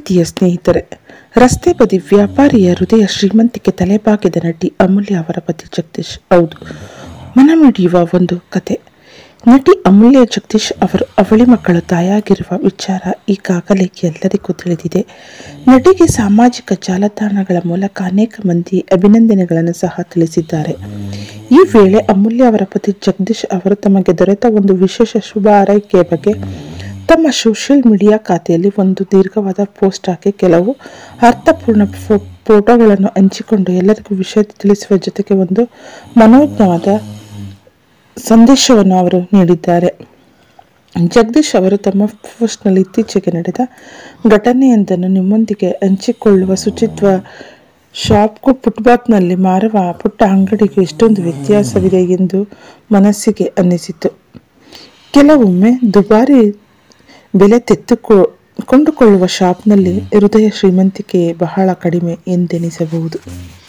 ಪ್ರೀತಿಯ ಸ್ನೇಹಿತರೆ ರಸ್ತೆ ಬದಿ ವ್ಯಾಪಾರಿಯ ಹೃದಯ ಶ್ರೀಮಂತಿಕೆ ತಲೆಬಾಗಿದ ನಟಿ ಅಮೂಲ್ಯ ಅವರ ಪತಿ ಜಗದೀಶ್ ಹೌದು ಮನಮಿಡಿಯುವ ಒಂದು ಕತೆ ನಟಿ ಅಮೂಲ್ಯ ಜಗದೀಶ್ ಅವರು ಅವಳಿ ಮಕ್ಕಳ ತಾಯಾಗಿರುವ ವಿಚಾರ ಈಗಾಗಲೇ ಎಲ್ಲರಿಗೂ ತಿಳಿದಿದೆ ನಟಿಗೆ ಸಾಮಾಜಿಕ ಜಾಲತಾಣಗಳ ಮೂಲಕ ಅನೇಕ ಮಂದಿ ಅಭಿನಂದನೆಗಳನ್ನು ಸಹ ತಿಳಿಸಿದ್ದಾರೆ ಈ ವೇಳೆ ಅಮೂಲ್ಯ ಅವರ ಪತಿ ಜಗದೀಶ್ ಅವರು ತಮಗೆ ದೊರೆತ ಒಂದು ವಿಶೇಷ ಶುಭ ಹಾರೈಕೆಯ ಬಗ್ಗೆ ತಮ್ಮ ಸೋಷಿಯಲ್ ಮೀಡಿಯಾ ಖಾತೆಯಲ್ಲಿ ಒಂದು ದೀರ್ಘವಾದ ಪೋಸ್ಟ್ ಹಾಕಿ ಕೆಲವು ಅರ್ಥಪೂರ್ಣ ಫೋ- ಫೋಟೋಗಳನ್ನು ಹಂಚಿಕೊಂಡು ಎಲ್ಲರಿಗೂ ವಿಷಯ ತಿಳಿಸುವ ಜೊತೆಗೆ ಒಂದು ಮನೋಜ್ಞವಾದ ಸಂದೇಶವನ್ನು ಅವರು ನೀಡಿದ್ದಾರೆ ಜಗದೀಶ್ ಅವರು ತಮ್ಮ ಪೋಸ್ಟ್ನಲ್ಲಿ ಇತ್ತೀಚೆಗೆ ನಡೆದ ಘಟನೆಯೊಂದನ್ನು ನಿಮ್ಮೊಂದಿಗೆ ಹಂಚಿಕೊಳ್ಳುವ ಶುಚಿತ್ವ ಶಾಪ್ಗೂ ಫುಟ್ಪಾತ್ನಲ್ಲಿ ಮಾರುವ ಪುಟ್ಟ ಅಂಗಡಿಗೂ ಎಷ್ಟೊಂದು ವ್ಯತ್ಯಾಸವಿದೆ ಎಂದು ಮನಸ್ಸಿಗೆ ಅನ್ನಿಸಿತು ಕೆಲವೊಮ್ಮೆ ದುಬಾರಿ ಬೆಲೆ ತೆತ್ತುಕೊ ಕೊಂಡುಕೊಳ್ಳುವ ಶಾಪ್ನಲ್ಲಿ ಹೃದಯ ಶ್ರೀಮಂತಿಕೆ ಬಹಳ ಕಡಿಮೆ ಎಂದೆನಿಸಬಹುದು